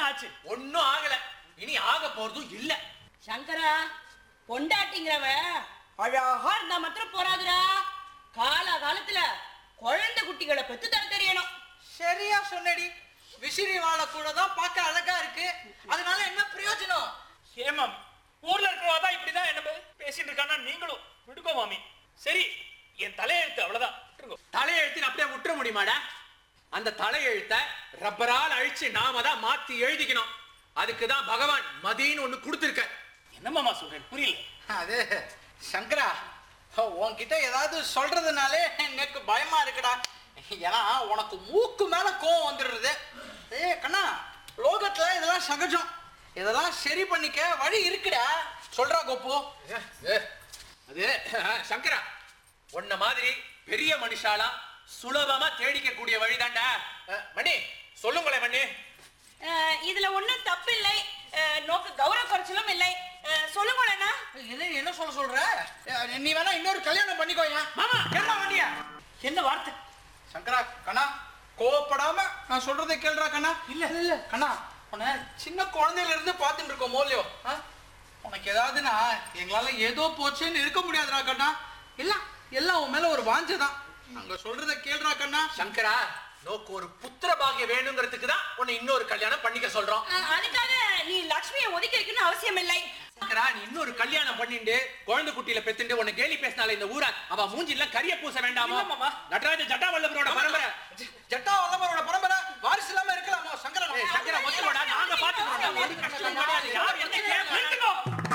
ஆச்சு ஒண்ணும் ஆகல இனி ஆக போறதும் இல்ல சங்கரா பொண்டாட்டிங்கிறவ அழகா இருந்தா மாத்திரம் போறாதுடா கால காலத்துல குழந்தை குட்டிகளை பெத்து தர தெரியணும் சரியா சொன்னடி விசிறி வாழை கூட தான் பார்க்க அழகா இருக்கு அதனால என்ன பிரயோஜனம் ஏமாமி ஊர்ல இருக்கிறவா தான் இப்படிதான் என்ன பே- பேசிட்டு இருக்கானா நீங்களும் விடுக்கோ மாமி சரி என் தலையெழுத்து அவ்வளவுதான் விட்டுருங்கோ. தலையெழுத்தின் அப்படியே விட்டுற முடியுமாடா அந்த தலையெழுத்த ரப்பரால் அழிச்சு நாம தான் மாத்தி எழுதிக்கணும் அதுக்கு தான் பகவான் மதின்னு ஒண்ணு கொடுத்திருக்க என்ன மாமா சொல்றேன் புரியல அது சங்கரா உன்கிட்ட ஏதாவது சொல்றதுனாலே எனக்கு பயமா இருக்குடா ஏன்னா உனக்கு மூக்கு மேல கோவம் வந்துடுறது ஏ கண்ணா லோகத்துல இதெல்லாம் சகஜம் இதெல்லாம் சரி பண்ணிக்க வழி இருக்குடா சொல்றா கோப்பு ஏ, அது சங்கரா உன்ன மாதிரி பெரிய மனுஷாலா சுலபமா தேடிக்க கூடிய வழிதான்டா அஹ், மணி சொல்லுங்களேன் மணி அஹ், இதுல ஒண்ணும் தப்பு இல்லை அஹ், நோக்கு கௌரவ குறைச்சலும் இல்லை அஹ், சொல்லுங்களேண்ணா என்ன என்ன சொல்ல சொல்ற ஏ, நீ வேணா இன்னொரு கல்யாணம் பண்ணிக்கோயா மாமா கேள்றா வண்டியா என்ன வார்த்தை சங்கரா கண்ணா கோவப்படாம நான் சொல்றதை கேளுடா கண்ணா இல்ல. இல்ல கண்ணா உன்னை சின்ன குழந்தையில இருந்து பார்த்துட்டு இருக்கோம் மோலியோ ஆ? உனக்கு ஏதாவதுன்னா எங்களால ஏதோ போச்சுன்னு இருக்க முடியாதுடா கண்ணா இல்ல எல்லாம் உன் மேல ஒரு வாஞ்சை தான் அங்க சொல்றதை கேளுடா கண்ணா சங்கரா நோக்கு ஒரு புத்திர பாக்கியம் வேணுங்கிறதுக்கு தான் உன்னை இன்னொரு கல்யாணம் பண்ணிக்க சொல்றோம் அஹ், அதுக்காக நீ லக்ஷ்மியை ஒதுக்கி வைக்கணும்னு அவசியம் இல்லை சங்கரா நீ இன்னொரு கல்யாணம் பண்ணிட்டு குழந்தை குட்டியில பெத்துண்டு உன்னை கேலி பேசினால இந்த ஊரா அவ மூஞ்சில கரிய பூச வேண்டாமா இல்ல மாமா. நடராஜ ஜட்டாவல்லவரோட பரம்பரை ஜட்டா வல்லவரோட பரம்பரை வாரிசு இல்லாம இருக்கலாமா சங்கரா ஏய், சங்கரா ஒத்துக்கோடா நாங்க பாத்துக்கிறோம் ஒரு கஷ்டம் கிடையாது யார் என்ன கேட்க நிறுத்துங்கோ.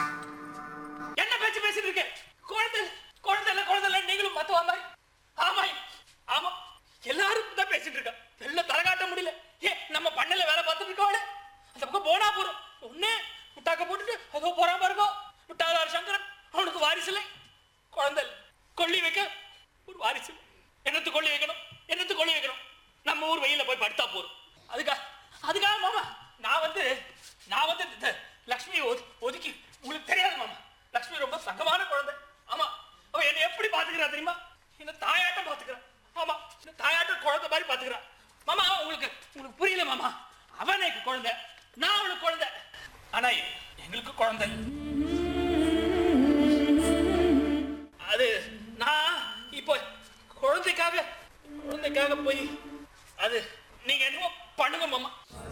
என்ன பேச்சு பேசிட்டு இருக்கு குழந்தை குழந்தை இல்ல குழந்தை இல்ல நீங்களும் மத்தவா மாதிரி ஆமா ஆமா எல்லாரும் தான் பேசிட்டு இருக்கா எல்லாம் தலை காட்ட முடியல ஏ நம்ம பண்ணல வேலை பார்த்துட்டு இருக்கோம் அந்த பக்கம் போனா போறோம் ஒண்ணு முட்டாக்க போட்டுட்டு அதோ போறான் பாருங்க முட்டாளார் சங்கரன் அவனுக்கு வாரிசு இல்லை குழந்தை இல்லை கொள்ளி வைக்க ஒரு வாரிசு இல்லை. என்னத்து கொள்ளி வைக்கணும் என்னத்து கொள்ளி வைக்கணும் நம்ம ஊர் வெயில போய் படுத்தா போறோம் அதுக்காக அதுக்காக மாமா நான் வந்து நான் வந்து இந்த லக்ஷ்மியை ஒது- ஒதுக்கி உங்களுக்கு தெரியாது மாமா லக்ஷ்மி ரொம்ப சங்கமான குழந்தை ஆமா அவ என்னை எப்படி பாத்துக்கிறா தெரியுமா என்ன தாயாட்டம் பாத்துக்கிறா ஆமா இந்த தாயாட்டம் குழந்தை மாதிரி பாத்துக்கிறா மாமா உங்களுக்கு உங்களுக்கு புரியல மாமா அவன் எனக்கு குழந்தை நான் அவளுக்கு குழந்தை ஆனா எங்களுக்கு குழந்தை இல்லை. அது நான் இப்போ குழந்தைக்காக குழந்தைக்காக போய் அது நீங்க என்னமோ பண்ணுங்க மாமா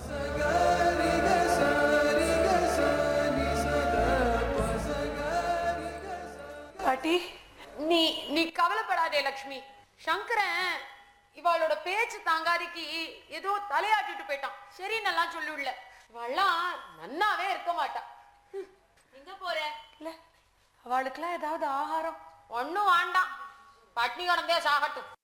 பாட்டி நீ நீ கவலைப்படாதே லக்ஷ்மி சங்கரன் இவளோட பேச்சு தாங்காதிக்கு ஏதோ தலையாட்டிட்டு போயிட்டான் சரி நல்லா சொல்லுள்ள இவெல்லாம் நன்னாவே இருக்க மாட்டா ஹம், எங்க போற இல்ல அவளுக்கெல்லாம் ஏதாவது ஆகாரம் ஒண்ணும் வேண்டாம் பட்னி கிடந்தே சாகட்டும்